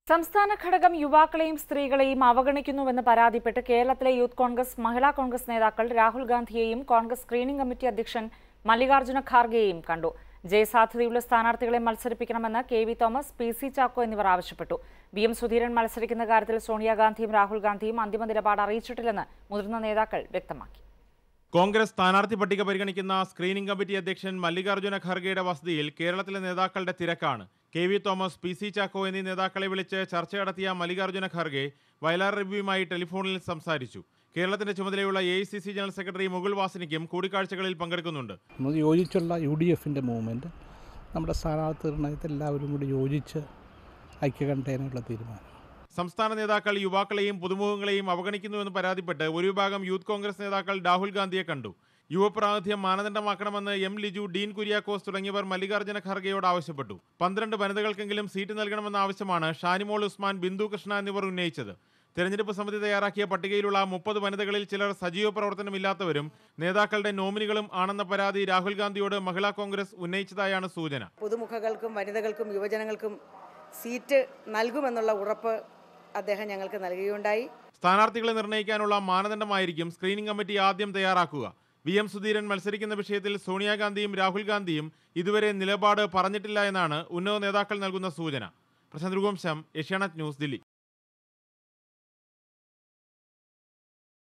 സംസ്ഥാന ഘടകം യുവാക്കളെയും സ്ത്രീകളെയും അവഗണിക്കുന്നുവെന്ന് പരാതിപ്പെട്ട് കേരളത്തിലെ യൂത്ത് കോൺഗ്രസ് മഹിളാ കോൺഗ്രസ് നേതാക്കൾ രാഹുൽ ഗാന്ധിയെയും കോൺഗ്രസ് സ്ക്രീനിംഗ് കമ്മിറ്റി അധ്യക്ഷൻ മല്ലികാർജ്ജുന ഖാർഗെയെയും കണ്ടു ജയസാധ്യതയുള്ള സ്ഥാനാർത്ഥികളെ മത്സരിപ്പിക്കണമെന്ന് K V Thomas P C Chacko എന്നിവർ ആവശ്യപ്പെട്ടു വി എം സുധീരൻ മത്സരിക്കുന്ന കാര്യത്തിൽ സോണിയാഗാന്ധിയും രാഹുൽ ഗാന്ധിയും അന്തിമ നിലപാട് അറിയിച്ചിട്ടില്ലെന്ന് മുതിർന്ന നേതാക്കൾ വ്യക്തമാക്കി കോൺഗ്രസ് സ്ഥാനാർത്ഥി പട്ടിക പരിഗണിക്കുന്ന സ്ക്രീനിംഗ് കമ്മിറ്റി അധ്യക്ഷൻ മല്ലികാർജ്ജുന ഖർഗെയുടെ വസതിയിൽ കേരളത്തിലെ നേതാക്കളുടെ തിരക്കാണ് K V Thomas P C Chacko എന്നീ നേതാക്കളെ വിളിച്ച് ചർച്ച നടത്തിയ മല്ലികാർജ്ജുന ഖർഗെ വയലാർ റിവ്യൂവുമായി ടെലിഫോണിൽ സംസാരിച്ചു കേരളത്തിന്റെ ചുമതലയുള്ള എ ജനറൽ സെക്രട്ടറി മുകുൾ വാസനിക്കും കൂടിക്കാഴ്ചകളിൽ പങ്കെടുക്കുന്നുണ്ട് നമ്മൾ യോജിച്ചുള്ള യു ഡി എഫിൻ്റെ മൂവ്മെൻറ്റ് നമ്മുടെ സ്ഥാനാർത്ഥി നിർണയത്തിൽ എല്ലാവരും കൂടി യോജിച്ച് ഐക്യകണ്ഠേനയുള്ള തീരുമാനം സംസ്ഥാന നേതാക്കൾ യുവാക്കളെയും പുതുമുഖങ്ങളെയും അവഗണിക്കുന്നുവെന്ന് പരാതിപ്പെട്ട് ഒരു വിഭാഗം യൂത്ത് കോൺഗ്രസ് നേതാക്കൾ രാഹുൽ ഗാന്ധിയെ കണ്ടു യുവപ്രാതിനിധ്യം മാനദണ്ഡമാക്കണമെന്ന് എം ലിജു ഡീൻ കുര്യാക്കോസ് തുടങ്ങിയവർ മല്ലികാർജ്ജുന ഖർഗെയോട് ആവശ്യപ്പെട്ടു പന്ത്രണ്ട് വനിതകൾക്കെങ്കിലും സീറ്റ് നൽകണമെന്ന ആവശ്യമാണ് ഷാനിമോൾ ഉസ്മാൻ ബിന്ദു കൃഷ്ണ എന്നിവർ ഉന്നയിച്ചത് തെരഞ്ഞെടുപ്പ് സമിതി തയ്യാറാക്കിയ പട്ടികയിലുള്ള മുപ്പത് വനിതകളിൽ ചിലർ സജീവ പ്രവർത്തനമില്ലാത്തവരും നേതാക്കളുടെ നോമിനികളും ആണെന്ന പരാതി രാഹുൽ ഗാന്ധിയോട് മഹിളാ കോൺഗ്രസ് ഉന്നയിച്ചതായാണ് സൂചന പുതുമുഖങ്ങൾക്കും വനിതകൾക്കും യുവജനങ്ങൾക്കും സീറ്റ് നൽകുമെന്നുള്ള ഉറപ്പ് അദ്ദേഹം ഞങ്ങൾക്ക് നൽകുകയുണ്ടായി സ്ഥാനാർത്ഥികളെ നിർണ്ണയിക്കാനുള്ള മാനദണ്ഡമായിരിക്കും സ്ക്രീനിംഗ് കമ്മിറ്റി ആദ്യം തയ്യാറാക്കുക വി എം സുധീരൻ മത്സരിക്കുന്ന വിഷയത്തിൽ സോണിയാഗാന്ധിയും രാഹുൽ ഗാന്ധിയും ഇതുവരെ നിലപാട് പറഞ്ഞിട്ടില്ല എന്നാണ് ഉന്നത നേതാക്കൾ നൽകുന്ന സൂചന പ്രശാന്ത് രഘുവംശം ഏഷ്യാനെറ്റ് ന്യൂസ് ദില്ലി